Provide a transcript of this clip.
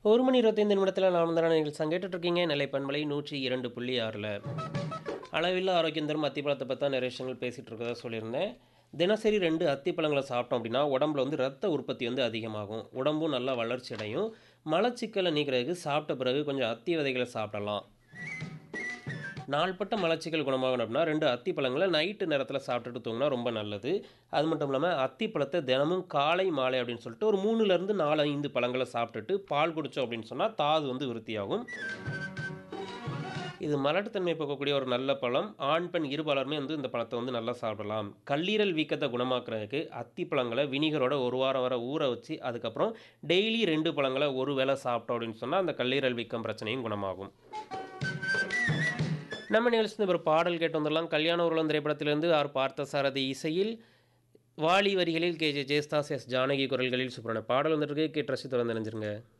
ஒரு மணி இருபத்தைந்து நிமிடத்தில் நாம் தான் நீங்கள் சங்கேட்டு இருக்கீங்க நிலை பண்பலை நூற்றி இரண்டு புள்ளி ஆறில் அளவில்லா ஆரோக்கியம் தரும் அத்திப்பழத்தை பற்றி தான் நிறைய விஷயங்கள் பேசிகிட்டு இருக்கதா சொல்லியிருந்தேன் தினசரி ரெண்டு அத்திப்பழங்களை சாப்பிட்டோம் அப்படின்னா உடம்புல வந்து ரத்த உற்பத்தி வந்து அதிகமாகும் உடம்பும் நல்லா வளர்ச்சி அடையும் மலச்சிக்கலை நீக்கிறதுக்கு சாப்பிட்ட பிறகு கொஞ்சம் அத்தி விதைகளை சாப்பிடலாம் நாள்பட்ட மலச்சிக்கல் குணமாகணும் அப்படின்னா ரெண்டு அத்தி பழங்களை நைட்டு நேரத்தில் சாப்பிட்டுட்டு தூங்கினா ரொம்ப நல்லது அது மட்டும் இல்லாமல் அத்தி பழத்தை தினமும் காலை மாலை அப்படின்னு சொல்லிட்டு ஒரு மூணுலேருந்து நாலு ஐந்து பழங்களை சாப்பிட்டுட்டு பால் குடித்தோம் அப்படின்னு சொன்னால் தாது வந்து விருத்தியாகும் இது மலட்டுத்தன்மை போக்கக்கூடிய ஒரு நல்ல பழம் ஆண் பெண் இருபாலருமே வந்து இந்த பழத்தை வந்து நல்லா சாப்பிடலாம் கல்லீரல் வீக்கத்தை குணமாக்குறதுக்கு அத்தி பழங்களை வினிகரோட ஒரு வாரம் வரை ஊற வச்சு அதுக்கப்புறம் டெய்லி ரெண்டு பழங்களை ஒரு வேளை சாப்பிட்டோம் அப்படின்னு சொன்னால் அந்த கல்லீரல் வீக்கம் பிரச்சனையும் குணமாகும் நம்ம நிகழ்ச்சி ஒரு பாடல் கேட்டு வந்துடலாம் கல்யாண உருளம் திரைப்படத்திலிருந்து ஆர் பார்த்த சாரதி இசையில் வாலி வரிகளில் K J Yesudas S Janaki குரல்களில் சூப்பரான பாடல் வந்துட்டு இருக்கு கேட்டு ரசித்து வந்து நினைஞ்சிருங்க